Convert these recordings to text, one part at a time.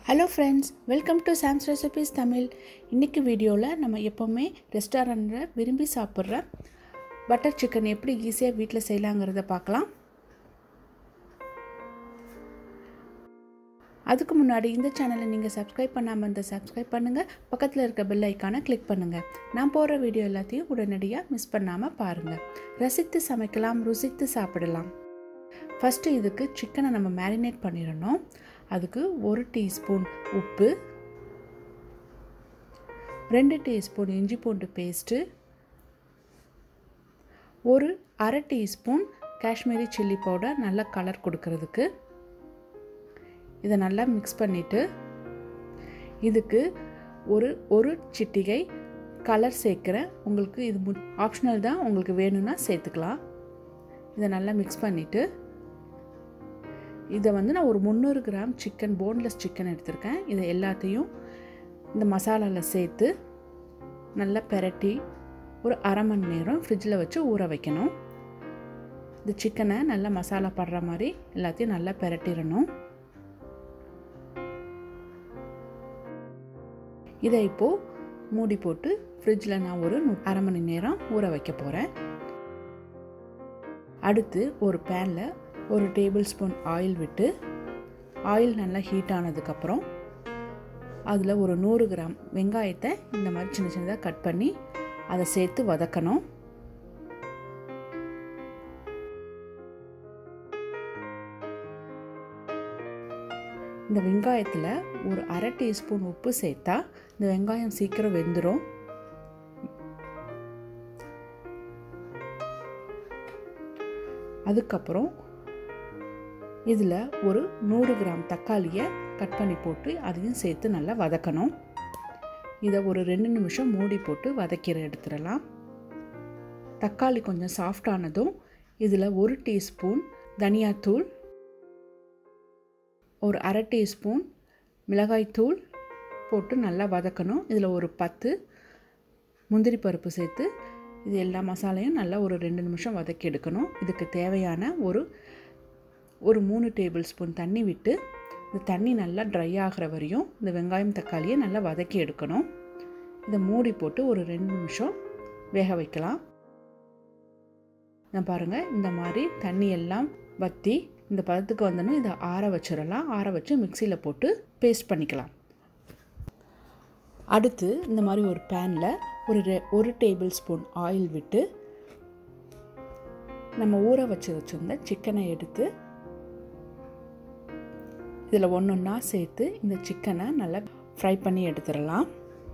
hello friends welcome to Sam's recipes Tamil இன்றைக்கி வீடியோவில் நம்ம எப்போவுமே ரெஸ்டாரண்ட்டில் விரும்பி சாப்பிட்ற பட்டர் சிக்கன் எப்படி ஈஸியாக வீட்டில் செய்யலாங்கிறத பார்க்கலாம் அதுக்கு முன்னாடி இந்த சேனலை நீங்கள் சப்ஸ்கிரைப் பண்ணாமல் இருந்தால் சப்ஸ்கிரைப் பண்ணுங்கள் பக்கத்தில் இருக்க பெல் ஐக்கானை கிளிக் பண்ணுங்கள் நான் போடுற வீடியோ எல்லாத்தையும் உடனடியாக மிஸ் பண்ணாமல் பாருங்கள் ரசித்து சமைக்கலாம் ருசித்து சாப்பிடலாம் ஃபஸ்ட்டு இதுக்கு சிக்கனை நம்ம மேரினேட் பண்ணிடணும் அதுக்கு ஒரு டீஸ்பூன் உப்பு ரெண்டு டீஸ்பூன் இஞ்சி பூண்டு பேஸ்ட்டு ஒரு அரை டீஸ்பூன் காஷ்மீரி சில்லி பவுடர் நல்லா கலர் கொடுக்கறதுக்கு இதை நல்லா மிக்ஸ் பண்ணிவிட்டு இதுக்கு ஒரு ஒரு சிட்டிகை கலர் சேர்க்குறேன் உங்களுக்கு இது மு ஆப்ஷனல் தான் உங்களுக்கு வேணும்னா சேர்த்துக்கலாம் இதை நல்லா மிக்ஸ் பண்ணிவிட்டு இதை வந்து நான் ஒரு முந்நூறு கிராம் சிக்கன் போன்லெஸ் சிக்கன் எடுத்திருக்கேன் இதை எல்லாத்தையும் இந்த மசாலாவில் சேர்த்து நல்லா பெரட்டி ஒரு அரை மணி நேரம் ஃப்ரிட்ஜில் வச்சு ஊற வைக்கணும் இந்த சிக்கனை நல்லா மசாலா படுற மாதிரி எல்லாத்தையும் நல்லா பெரட்டிடணும் இதை இப்போது மூடி போட்டு ஃப்ரிட்ஜில் நான் ஒரு அரை மணி நேரம் ஊற வைக்க போகிறேன் அடுத்து ஒரு பேனில் ஒரு டேபிள் ஸ்பூன் ஆயில் விட்டு ஆயில் நல்லா ஹீட் ஆனதுக்கப்புறம் அதில் ஒரு நூறு கிராம் வெங்காயத்தை இந்த மாதிரி சின்ன சின்னதாக கட் பண்ணி அதை சேர்த்து வதக்கணும் இந்த வெங்காயத்தில் ஒரு அரை டீஸ்பூன் உப்பு சேர்த்தா இந்த வெங்காயம் சீக்கிரம் வெந்துடும் அதுக்கப்புறம் இதில் ஒரு நூறு கிராம் தக்காளியை கட் பண்ணி போட்டு அதையும் சேர்த்து நல்லா வதக்கணும் இதை ஒரு ரெண்டு நிமிஷம் மூடி போட்டு வதக்கிற எடுத்துடலாம் தக்காளி கொஞ்சம் சாஃப்டானதும் இதில் ஒரு டீஸ்பூன் தனியாத்தூள் ஒரு அரை டீஸ்பூன் மிளகாய்த்தூள் போட்டு நல்லா வதக்கணும் இதில் ஒரு பத்து முந்திரி பருப்பு சேர்த்து இது எல்லா மசாலையும் நல்லா ஒரு ரெண்டு நிமிஷம் வதக்கி எடுக்கணும் இதுக்கு தேவையான ஒரு ஒரு மூணு டேபிள் ஸ்பூன் தண்ணி விட்டு இந்த தண்ணி நல்லா ட்ரை ஆகிற வரையும் இந்த வெங்காயம் தக்காளியை நல்லா வதக்கி எடுக்கணும் இதை மூடி போட்டு ஒரு ரெண்டு நிமிஷம் வேக வைக்கலாம் நான் பாருங்கள் இந்த மாதிரி தண்ணி எல்லாம் வற்றி இந்த பதத்துக்கு வந்தோன்னே இதை ஆற வச்சிடலாம் ஆற வச்சு மிக்சியில் போட்டு பேஸ்ட் பண்ணிக்கலாம் அடுத்து இந்த மாதிரி ஒரு பேனில் ஒரு ரெ ஒரு டேபிள் ஸ்பூன் ஆயில் விட்டு நம்ம ஊற வச்சு வச்சுருந்த சிக்கனை எடுத்து இதில் ஒன்று ஒன்றா சேர்த்து இந்த சிக்கனை நல்லா ஃப்ரை பண்ணி எடுத்துடலாம்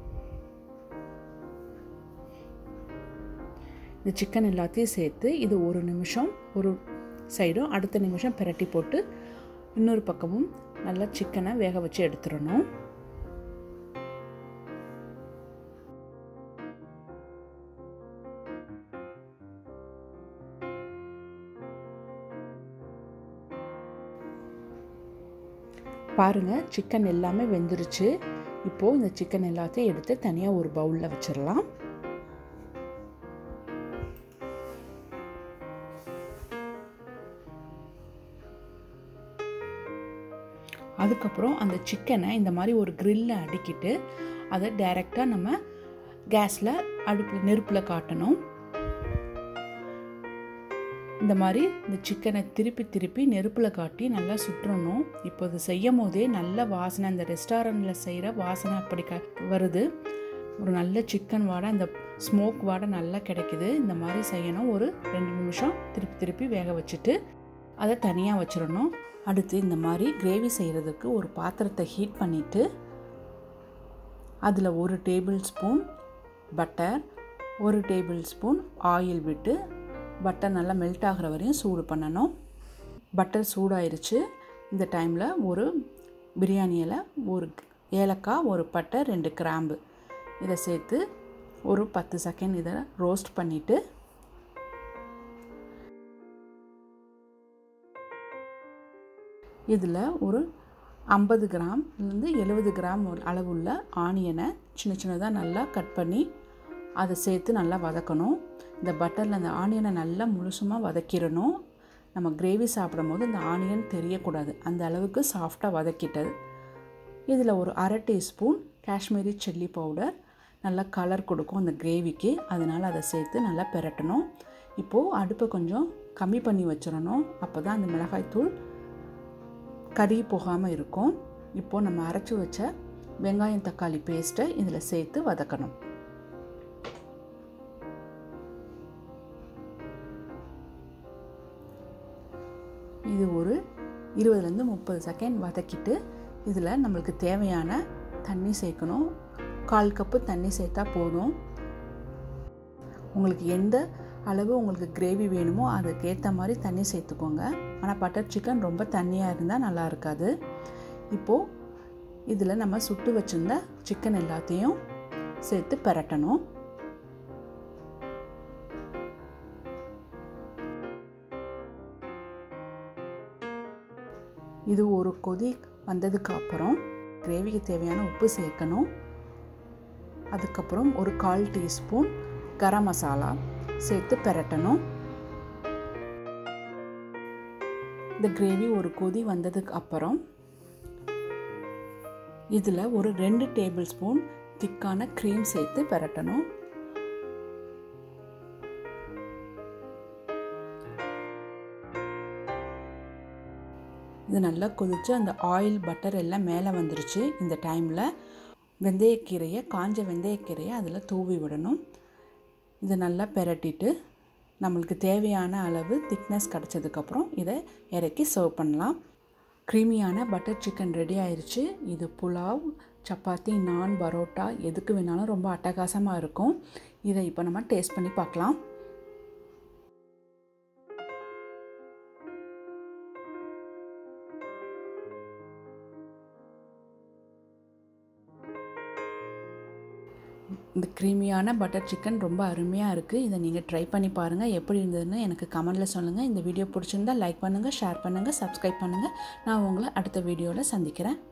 இந்த சிக்கன் எல்லாத்தையும் சேர்த்து இது ஒரு நிமிஷம் ஒரு சைடும் அடுத்த நிமிஷம் பிரட்டி போட்டு இன்னொரு பக்கமும் நல்லா சிக்கனை வேக வச்சு எடுத்துடணும் பாருங்கள் சிக்கன் எல்லாமே வெந்துருச்சு இப்போது இந்த சிக்கன் எல்லாத்தையும் எடுத்து தனியாக ஒரு பவுலில் வச்சிடலாம் அதுக்கப்புறம் அந்த சிக்கனை இந்த மாதிரி ஒரு க்ரில்ல அடுக்கிட்டு அதை டைரெக்டாக நம்ம கேஸில் அடுப்பில் நெருப்பில் காட்டணும் இந்த மாதிரி இந்த சிக்கனை திருப்பி திருப்பி நெருப்பில் காட்டி நல்லா சுற்றணும் இப்போ இது செய்யும் போதே நல்ல வாசனை இந்த ரெஸ்டாரண்ட்டில் செய்கிற வாசனை அப்படி க வருது ஒரு நல்ல சிக்கன் வாடை அந்த ஸ்மோக் வாடை நல்லா கிடைக்குது இந்த மாதிரி செய்யணும் ஒரு ரெண்டு நிமிஷம் திருப்பி திருப்பி வேக வச்சுட்டு அதை தனியாக வச்சிடணும் அடுத்து இந்த மாதிரி கிரேவி செய்கிறதுக்கு ஒரு பாத்திரத்தை ஹீட் பண்ணிவிட்டு அதில் ஒரு டேபிள் ஸ்பூன் பட்டர் ஒரு டேபிள் ஸ்பூன் ஆயில் விட்டு பட்டர் நல்லா மெல்ட் ஆகிற வரையும் சூடு பண்ணணும் பட்டர் சூடாயிருச்சு இந்த டைமில் ஒரு பிரியாணியில் ஒரு ஏலக்காய் ஒரு பட்டை ரெண்டு கிராம்பு இதை சேர்த்து ஒரு பத்து செகண்ட் இதை ரோஸ்ட் பண்ணிவிட்டு இதில் ஒரு ஐம்பது கிராம்லேருந்து எழுபது கிராம் அளவுள்ள ஆனியனை சின்ன சின்னதாக நல்லா கட் பண்ணி அதை சேர்த்து நல்லா வதக்கணும் இந்த பட்டரில் அந்த ஆனியனை நல்லா முழுசுமாக வதக்கிடணும் நம்ம கிரேவி சாப்பிடும் போது இந்த ஆனியன் தெரியக்கூடாது அந்த அளவுக்கு சாஃப்டாக வதக்கிட்டது இதில் ஒரு அரை டீஸ்பூன் காஷ்மீரி சில்லி பவுடர் நல்லா கலர் கொடுக்கும் அந்த கிரேவிக்கு அதனால் அதை சேர்த்து நல்லா பெரட்டணும் இப்போது அடுப்பை கொஞ்சம் கம்மி பண்ணி வச்சிடணும் அப்போ தான் அந்த மிளகாய்த்தூள் கருகி போகாமல் இருக்கும் இப்போது நம்ம அரைச்சி வச்ச வெங்காயம் தக்காளி பேஸ்ட்டை இதில் சேர்த்து வதக்கணும் இது ஒரு இருபதுலேருந்து முப்பது செகண்ட் வதக்கிட்டு இதில் நம்மளுக்கு தேவையான தண்ணி சேர்க்கணும் கால் கப்பு தண்ணி சேர்த்தா போதும் உங்களுக்கு எந்த அளவு உங்களுக்கு கிரேவி வேணுமோ அதுக்கு ஏற்ற மாதிரி தண்ணி சேர்த்துக்கோங்க ஆனால் பட்டர் சிக்கன் ரொம்ப தண்ணியாக இருந்தால் நல்லா இருக்காது இப்போது இதில் நம்ம சுட்டு வச்சுருந்த சிக்கன் எல்லாத்தையும் சேர்த்து பரட்டணும் இது ஒரு கொதி வந்ததுக்கு அப்புறம் கிரேவிக்கு தேவையான உப்பு சேர்க்கணும் அதுக்கப்புறம் ஒரு கால் டீஸ்பூன் கரம் மசாலா சேர்த்து பெரட்டணும் இந்த கிரேவி ஒரு கொதி வந்ததுக்கு அப்புறம் இதில் ஒரு ரெண்டு டேபிள் ஸ்பூன் திக்கான க்ரீம் சேர்த்து பெரட்டணும் இது நல்லா கொதித்து அந்த ஆயில் பட்டர் எல்லாம் மேலே வந்துருச்சு இந்த டைமில் வெந்தயக்கீரையை காஞ்ச வெந்தயக்கீரையை அதில் தூவி விடணும் இதை நல்லா பெரட்டிட்டு நம்மளுக்கு தேவையான அளவு திக்னஸ் கிடச்சதுக்கப்புறம் இதை இறக்கி சர்வ் பண்ணலாம் க்ரீமியான பட்டர் சிக்கன் ரெடி ஆயிடுச்சு இது புலாவ் சப்பாத்தி நான் பரோட்டா எதுக்கு வேணாலும் ரொம்ப அட்டகாசமாக இருக்கும் இதை இப்போ நம்ம டேஸ்ட் பண்ணி பார்க்கலாம் இந்த க்ரீமியான பட்டர் சிக்கன் ரொம்ப அருமையாக இருக்குது இதை நீங்கள் ட்ரை பண்ணி பாருங்கள் எப்படி இருந்ததுன்னு எனக்கு கமெண்டில் சொல்லுங்கள் இந்த வீடியோ பிடிச்சிருந்தா லைக் பண்ணுங்கள் ஷேர் பண்ணுங்கள் சப்ஸ்கிரைப் பண்ணுங்கள் நான் உங்களை அடுத்த வீடியோவில் சந்திக்கிறேன்